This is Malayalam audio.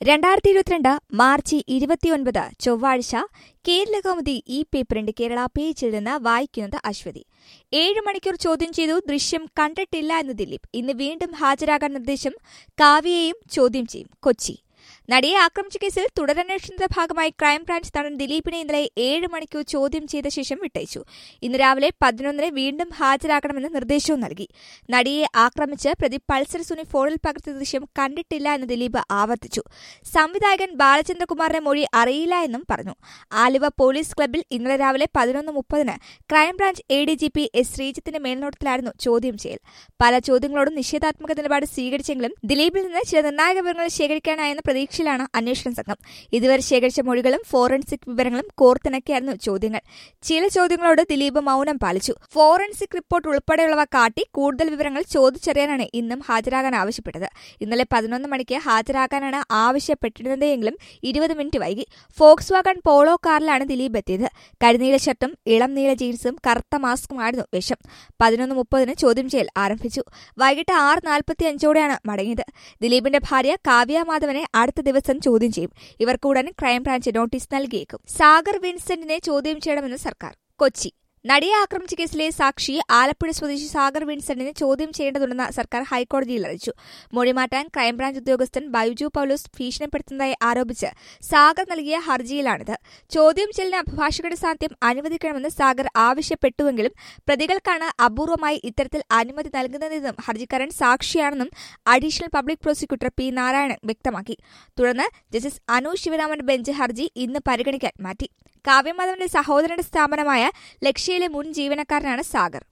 രണ്ടായിരത്തി ഇരുപത്തിരണ്ട് മാർച്ച് ഇരുപത്തിയൊൻപത് ചൊവ്വാഴ്ച കേരളകൗമുദി ഈ പേപ്പറിന്റെ കേരള പേജിൽ നിന്ന് വായിക്കുന്നത് അശ്വതി ഏഴ് മണിക്കൂർ ചോദ്യം ചെയ്തു ദൃശ്യം കണ്ടിട്ടില്ല എന്ന് ദിലീപ് ഇന്ന് വീണ്ടും ഹാജരാകാൻ നിർദ്ദേശം കാവ്യയെയും ചോദ്യം ചെയ്യും കൊച്ചി നടിയെ ആക്രമിച്ച കേസിൽ തുടരന്വേഷണത്തിന്റെ ഭാഗമായി ക്രൈംബ്രാഞ്ച് നടൻ ദിലീപിനെ ഇന്നലെ ഏഴ് മണിക്കൂർ ചോദ്യം ചെയ്ത ശേഷം വിട്ടയച്ചു ഇന്ന് രാവിലെ പതിനൊന്നിന് വീണ്ടും ഹാജരാകണമെന്ന് നിർദ്ദേശവും നൽകി നടിയെ ആക്രമിച്ച് പ്രതി പൾസർ സുനി ഫോണിൽ പകർത്തിയ ദൃശ്യം കണ്ടിട്ടില്ല എന്ന് ദിലീപ് ആവർത്തിച്ചു സംവിധായകൻ ബാലചന്ദ്രകുമാറിന്റെ മൊഴി അറിയില്ല എന്നും പറഞ്ഞു ആലുവ പോലീസ് ക്ലബ്ബിൽ ഇന്നലെ രാവിലെ പതിനൊന്ന് മുപ്പതിന് crime branch A D G P S ശ്രീജിത്തിന്റെ മേൽനോട്ടത്തിലായിരുന്നു ചോദ്യം ചെയ്യൽ പല ചോദ്യങ്ങളോടും നിഷേധാത്മക നിലപാട് സ്വീകരിച്ചെങ്കിലും ദിലീപിൽ നിന്ന് ചില നിർണായക വിവരങ്ങൾ ശേഖരിക്കാനായെന്ന പ്രതീക്ഷയിലാണ് അന്വേഷണ സംഘം ഇതുവരെ ശേഖരിച്ച മൊഴികളും ഫോറൻസിക് വിവരങ്ങളും കോർത്തിണക്കിയായിരുന്നു ചോദ്യങ്ങൾ ചില ചോദ്യങ്ങളോട് ദിലീപ് മൌനം പാലിച്ചു ഫോറൻസിക് റിപ്പോർട്ട് ഉൾപ്പെടെയുള്ളവ കാട്ടി കൂടുതൽ വിവരങ്ങൾ ചോദിച്ചറിയാനാണ് ഇന്നും ഹാജരാകാൻ ആവശ്യപ്പെട്ടത് ഇന്നലെ പതിനൊന്ന് മണിക്ക് ഹാജരാകാനാണ് ആവശ്യപ്പെട്ടിരുന്നതെങ്കിലും ഇരുപത് മിനിറ്റ് വൈകി ഫോക്സ് വാഗൺ പോളോ കാറിലാണ് ദിലീപ് എത്തിയത് കരിനീല ഷർട്ടും ഇളം നീല ജീൻസും കറുത്ത മാസ്കുമായിരുന്നു വേഷം പതിനൊന്ന് മുപ്പതിന് ചോദ്യം ചെയ്യൽ ആരംഭിച്ചു വൈകിട്ട് ആറ് നാൽപ്പത്തി അഞ്ചോടെയാണ് മടങ്ങിയത് ദിലീപിന്റെ ഭാര്യ കാവ്യ മാധവനെ അടുത്ത ദിവസം ചോദ്യം ചെയ്യും ഇവർക്ക് ഉടൻ ക്രൈംബ്രാഞ്ച് നോട്ടീസ് നൽകിയേക്കും സാഗർ വിൻസെന്റിനെ ചോദ്യം ചെയ്യണമെന്ന് സർക്കാർ കൊച്ചി നടിയെ ആക്രമിച്ച കേസിലെ സാക്ഷി ആലപ്പുഴ സ്വദേശി സാഗർ വിൻസെന്റിനെ ചോദ്യം ചെയ്യേണ്ടതുണ്ടെന്ന് സർക്കാർ ഹൈക്കോടതിയിൽ അറിയിച്ചു മൊഴി മാറ്റാൻ ക്രൈംബ്രാഞ്ച് ഉദ്യോഗസ്ഥൻ ബൈജു പൌലോസ് ഭീഷണിപ്പെടുത്തുന്നതായി ആരോപിച്ച് സാഗർ നൽകിയ ഹർജിയിലാണിത് ചോദ്യം ചെയ്യലിന് അഭിഭാഷകരുടെ സാധ്യം അനുവദിക്കണമെന്ന് സാഗർ ആവശ്യപ്പെട്ടുവെങ്കിലും പ്രതികൾക്കാണ് അപൂർവമായി ഇത്തരത്തിൽ അനുമതി നൽകുന്നതെന്നും ഹർജിക്കാരൻ സാക്ഷിയാണെന്നും additional public prosecutor P Narayanan വ്യക്തമാക്കി തുടർന്ന് ജസ്റ്റിസ് അനു ശിവരാമൻ ബെഞ്ച് ഹർജി ഇന്ന് പരിഗണിക്കാൻ മാറ്റി കാവ്യമാധവന്റെ സഹോദരന്റെ സ്ഥാപനമായ ലക്ഷ്യയിലെ മുൻ ജീവനക്കാരനാണ് സാഗർ